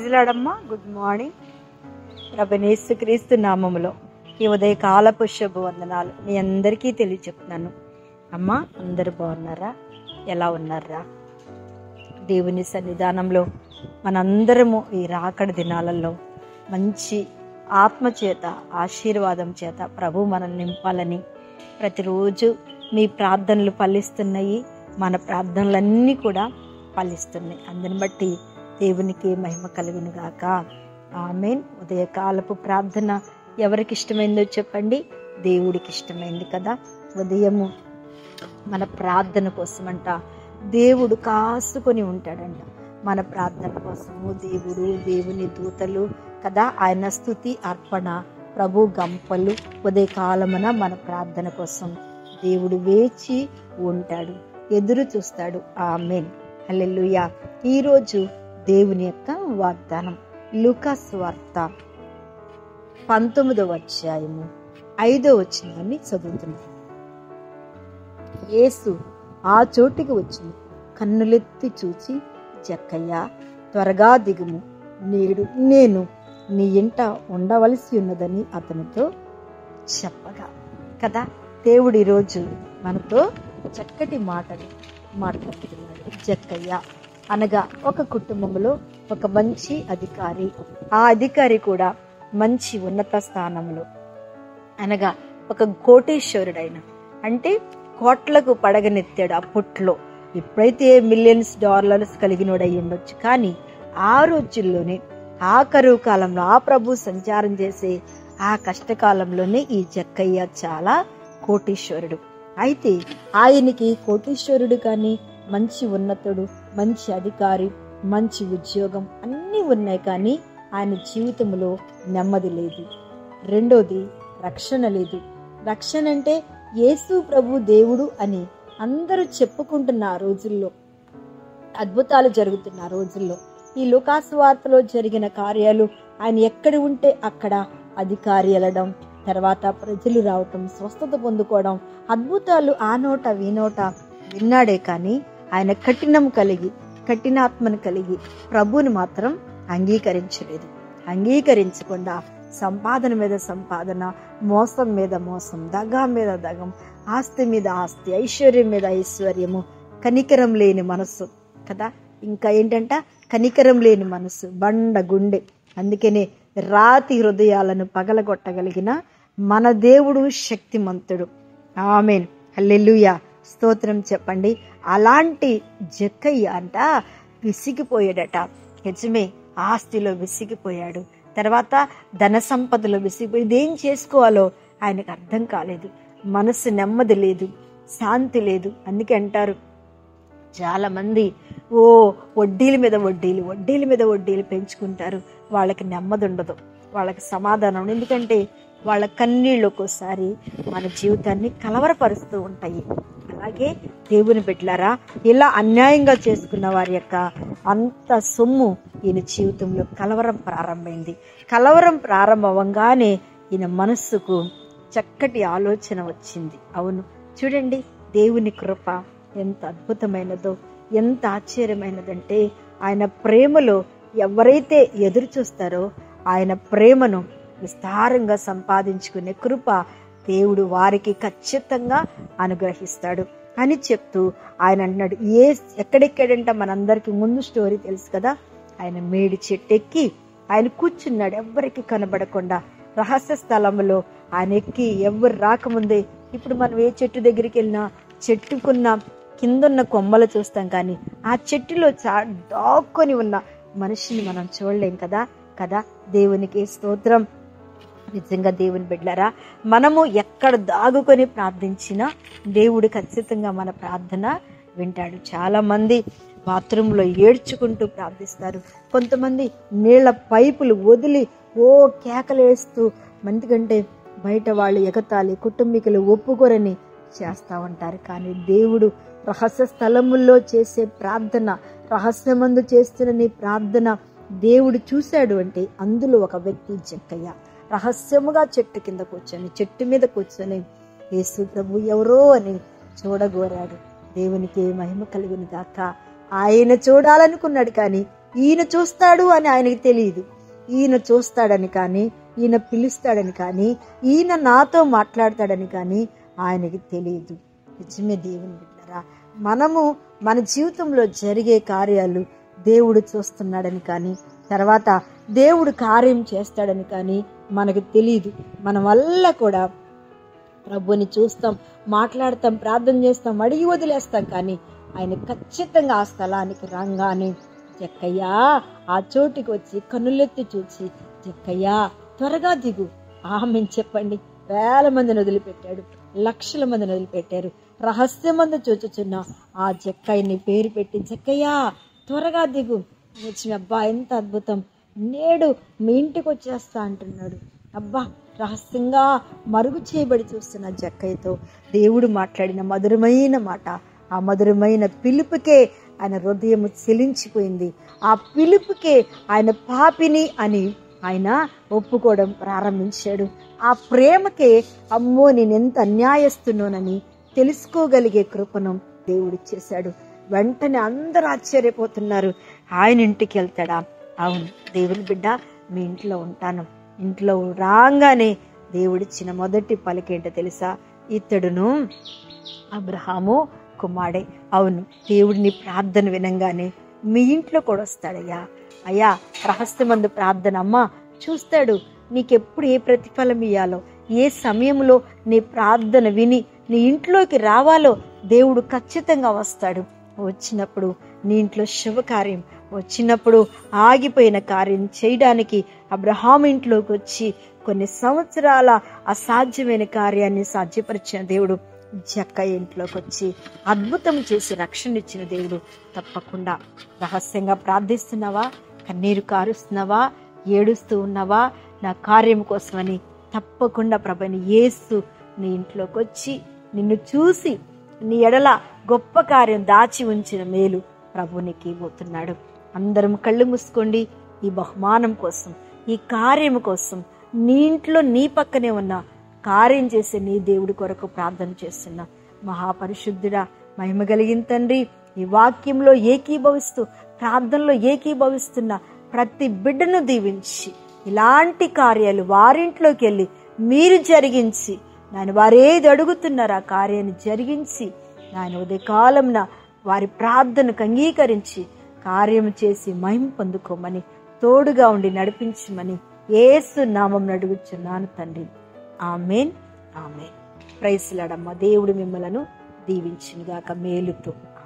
ప్రైజ్లాడమ్మా good morning ప్రభనేసు క్రీస్తు నామములో ఈ ఉదయ కాలపు శుభ వందనాలు మీ అందరికీ తెలియచెప్తున్నాను అమ్మా అందరు బాగున్నారా ఎలా ఉన్నారా దేవుని సన్నిధానంలో మనందరము ఈ రాకడ దినాలలో మంచి ఆత్మ చేత ఆశీర్వాదం చేత ప్రభు మనల్ని నింపాలని ప్రతిరోజు మీ ప్రార్థనలు ఫలిస్తున్నాయి మన ప్రార్థనలన్నీ కూడా ఫలిస్తున్నాయి అందుని బట్టి దేవునికి మహిమ కలుగును గాక ఆమెన్ ఉదయకాలపు ప్రార్థన ఎవరికి ఇష్టమైందో చెప్పండి దేవుడికి ఇష్టమైంది కదా ఉదయము మన ప్రార్థన కోసమంట దేవుడు కాసుకొని ఉంటాడంట మన ప్రార్థన కోసము దేవుడు దేవుని దూతలు కదా ఆయన స్థుతి అర్పణ ప్రభు గంపలు ఉదయకాలమున మన ప్రార్థన కోసం దేవుడు వేచి ఉంటాడు ఎదురు చూస్తాడు ఆమెన్ హల్లెలూయా ఈరోజు దేవుని యొక్క వాగ్దానం లూకాస్ వార్త పంతొమ్మిదవ అధ్యాయము ఐదో వచ్చిందని చదువుతున్నాను యేసు ఆ చోటికి వచ్చి కన్నులెత్తి చూచి జక్కయ్య త్వరగా దిగుము నేడు నేను నీ ఇంట ఉండవలసి ఉన్నదని అతనితో చెప్పగా కదా దేవుడు ఈరోజు మనతో చక్కటి మాటలు మాట్లాడుతున్నాడు జక్కయ్య అనగా ఒక కుటుంబంలో ఒక మంచి అధికారి ఆ అధికారి కూడా మంచి ఉన్నత స్థానంలో అనగా ఒక కోటేశ్వరుడైన అంటే కోట్లకు పడగనెత్తాడు అప్పట్లో ఇప్పుడైతే మిలియన్స్ డాలర్స్ కలిగినోడై ఉండొచ్చు కానీ ఆ రోజుల్లోనే ఆ కరువు కాలంలో ఆ ప్రభు సంచారం చేసే ఆ కష్టకాలంలోనే ఈ జక్కయ్య చాలా కోటీశ్వరుడు అయితే ఆయనకి కోటీశ్వరుడు కానీ మంచి ఉన్నతుడు మంచి అధికారి మంచి ఉద్యోగం అన్నీ ఉన్నాయి కానీ ఆయన జీవితంలో నెమ్మది లేదు రెండోది రక్షణ లేదు రక్షణ అంటే యేసు ప్రభు దేవుడు అని అందరూ చెప్పుకుంటున్న ఆ రోజుల్లో అద్భుతాలు జరుగుతున్న ఆ రోజుల్లో ఈ లుకాసు వార్తలో జరిగిన కార్యాలు ఆయన ఎక్కడ ఉంటే అక్కడ అధికారి వెళ్ళడం తర్వాత ప్రజలు రావటం స్వస్థత పొందుకోవడం అద్భుతాలు ఆ నోట ఈ నోట విన్నాడే కానీ ఆయన కఠినం కలిగి కఠినాత్మను కలిగి ప్రభువుని మాత్రం అంగీకరించలేదు అంగీకరించకుండా సంపాదన మీద సంపాదన మోసం మీద మోసం దగా మీద దగం ఆస్తి మీద ఆస్తి ఐశ్వర్యం మీద ఐశ్వర్యము కనికరం లేని మనస్సు కదా ఇంకా ఏంటంట కనికరం లేని మనస్సు బండ గుండె అందుకనే రాతి హృదయాలను పగలగొట్టగలిగిన మన దేవుడు శక్తిమంతుడు ఆమెన్ హల్లెలూయా స్తోత్రం చెప్పండి అలాంటి జక్కయ్య అంట విసిగిపోయాడట నిజమే ఆస్తిలో విసిగిపోయాడు తర్వాత ధన సంపదలో విసిగిపోయి ఇదేం చేసుకోవాలో ఆయనకు అర్థం కాలేదు మనసు నెమ్మది లేదు శాంతి లేదు అందుకే అంటారు చాలా మంది ఓ వడ్డీల మీద వడ్డీలు వడ్డీల మీద వడ్డీలు పెంచుకుంటారు వాళ్ళకి నెమ్మది ఉండదు వాళ్ళకి సమాధానం ఉండదు. ఎందుకంటే వాళ్ళ కన్నీళ్ళు ఒక్కోసారి మన జీవితాన్ని కలవరపరుస్తూ ఉంటాయి అలాగే దేవుని బిడ్డలారా ఇలా అన్యాయంగా చేసుకున్న వారి యొక్క అంత సొమ్ము ఈయన జీవితంలో కలవరం ప్రారంభమైంది కలవరం ప్రారంభంగానే ఈయన మనస్సుకు చక్కటి ఆలోచన వచ్చింది అవును చూడండి దేవుని కృప ఎంత అద్భుతమైనదో ఎంత ఆశ్చర్యమైనదంటే ఆయన ప్రేమలో ఎవరైతే ఎదురు చూస్తారో ఆయన ప్రేమను విస్తారంగా సంపాదించుకునే కృప దేవుడు వారికి ఖచ్చితంగా అనుగ్రహిస్తాడు అని చెప్తూ ఆయన అంటున్నాడు ఏ ఎక్కడెక్కడంట మనందరికి ముందు స్టోరీ తెలుసు కదా ఆయన మేడి చెట్టు ఎక్కి ఆయన కూర్చున్నాడు ఎవ్వరికి కనబడకుండా రహస్య స్థలంలో ఆయన ఎక్కి ఎవ్వరు రాకముందే ఇప్పుడు మనం ఏ చెట్టు దగ్గరికి వెళ్ళినా చెట్టుకున్న కిందున్న కొమ్మలు చూస్తాం కానీ ఆ చెట్టులో చా దాక్కొని ఉన్న మనిషిని మనం చూడలేం కదా కదా దేవునికి స్తోత్రం నిజంగా దేవుని బిడ్డలారా మనము ఎక్కడ దాగుకొని ప్రార్థించినా దేవుడు ఖచ్చితంగా మన ప్రార్థన వింటాడు చాలా మంది బాత్రూంలో ఏడ్చుకుంటూ ప్రార్థిస్తారు కొంతమంది నీళ్ల పైపులు వదిలి ఓ కేకలేస్తూ ఎందుకంటే బయట వాళ్ళు ఎగతాళి కుటుంబీకులు ఒప్పుకోరని చేస్తూ ఉంటారు కానీ దేవుడు రహస్య స్థలముల్లో చేసే ప్రార్థన రహస్యమందు చేస్తున్న నీ ప్రార్థన దేవుడు చూశాడు అంటే అందులో ఒక వ్యక్తి జక్కయ్య రహస్యముగా చెట్టు కింద కూర్చొని చెట్టు మీద కూర్చొని యేసు ప్రభు ఎవరో అని చూడగోరాడు దేవునికి మహిమ కలిగిన దాకా ఆయన చూడాలనుకున్నాడు కానీ ఈయన చూస్తాడు అని ఆయనకి తెలియదు ఈయన చూస్తాడని కానీ ఈయన పిలుస్తాడని కానీ ఈయన నాతో మాట్లాడతాడని కానీ ఆయనకి తెలియదు నిజమే దేవుని బిడ్డరా మనము మన జీవితంలో జరిగే కార్యాలు దేవుడు చూస్తున్నాడని కానీ తర్వాత దేవుడు కార్యం చేస్తాడని కానీ మనకు తెలియదు మన వల్ల కూడా ప్రభుని చూస్తాం మాట్లాడతాం ప్రార్థన చేస్తాం అడిగి వదిలేస్తాం కానీ ఆయన ఖచ్చితంగా ఆ స్థలానికి రాగానే జక్కయ్యా ఆ చోటికి వచ్చి కన్నులెత్తి చూచి జక్కయ్యా త్వరగా దిగు ఆమె చెప్పండి వేల మందిని వదిలిపెట్టాడు లక్షల మందిని వదిలిపెట్టారు రహస్యమందు చూచుచున్న ఆ జక్కయ్యని పేరు పెట్టి జక్కయ్యా త్వరగా దిగు వచ్చిన అబ్బా ఎంత అద్భుతం నేడు మీ ఇంటికి వచ్చేస్తా అంటున్నాడు అబ్బా రహస్యంగా మరుగు చేయబడి చూస్తున్న జక్కయ్యతో దేవుడు మాట్లాడిన మధురమైన మాట ఆ మధురమైన పిలుపుకే ఆయన హృదయం చెలించిపోయింది ఆ పిలుపుకే ఆయన పాపిని అని ఆయన ఒప్పుకోవడం ప్రారంభించాడు ఆ ప్రేమకే అమ్మో నేను ఎంత అన్యాయస్తున్నానని తెలుసుకోగలిగే కృపను దేవుడిచ్చేశాడు వెంటనే అందరూ ఆశ్చర్యపోతున్నారు ఆయన ఇంటికి వెళ్తాడా అవును దేవుని బిడ్డ మీ ఇంట్లో ఉంటాను ఇంట్లో రాగానే దేవుడిచ్చిన మొదటి పలికేంటో తెలుసా ఇతడును అబ్రహాము కుమారుడే అవును దేవుడిని ప్రార్థన వినంగానే మీ ఇంట్లో కూడా వస్తాడయ్యా అయ్యా రహస్యమందు ప్రార్థన అమ్మా చూస్తాడు నీకెప్పుడు ఏ ప్రతిఫలం ఇయ్యాలో ఏ సమయంలో నీ ప్రార్థన విని నీ ఇంట్లోకి రావాలో దేవుడు ఖచ్చితంగా వస్తాడు వచ్చినప్పుడు నీ ఇంట్లో శుభకార్యం వచ్చినప్పుడు ఆగిపోయిన కార్యం చేయడానికి అబ్రహాం ఇంట్లోకి వచ్చి కొన్ని సంవత్సరాల అసాధ్యమైన కార్యాన్ని సాధ్యపరిచిన దేవుడు జక్క ఇంట్లోకి వచ్చి అద్భుతం చేసి రక్షణ ఇచ్చిన దేవుడు తప్పకుండా రహస్యంగా ప్రార్థిస్తున్నావా కన్నీరు కారుస్తున్నావా ఏడుస్తూ ఉన్నావా నా కార్యం కోసమని తప్పకుండా ప్రభని యేసు నీ ఇంట్లోకి వచ్చి నిన్ను చూసి నీ ఎడల గొప్ప కార్యం దాచి ఉంచిన మేలు ప్రభు నీకు ఇవ్వబోతున్నాడు అందరం కళ్ళు మూసుకోండి ఈ బహుమానం కోసం ఈ కార్యం కోసం నీ ఇంట్లో నీ పక్కనే ఉన్న కార్యం చేసే నీ దేవుడి కొరకు ప్రార్థన చేస్తున్నా మహాపరిశుద్ధుడా మహిమ కలిగిన తండ్రి ఈ వాక్యంలో ఏకీభవిస్తూ ప్రార్థనలో ఏకీభవిస్తున్న ప్రతి బిడ్డను దీవించి ఇలాంటి కార్యాలు వారింట్లోకి వెళ్ళి మీరు జరిగించి నాయన వారేది అడుగుతున్నారో ఆ కార్యాన్ని జరిగించి నాయన ఉదయకాలంన వారి ప్రార్థనకు అంగీకరించి కార్యం చేసి మహిమ పొందుకోమని తోడుగా ఉండి నడిపించమని ఏసు నామం అడుగుచున్నాను తండ్రి ఆమెన్ ఆమెన్ ప్రైస్లాడమ్మ దేవుడు మిమ్మలను దీవించునుగాక మేలుతో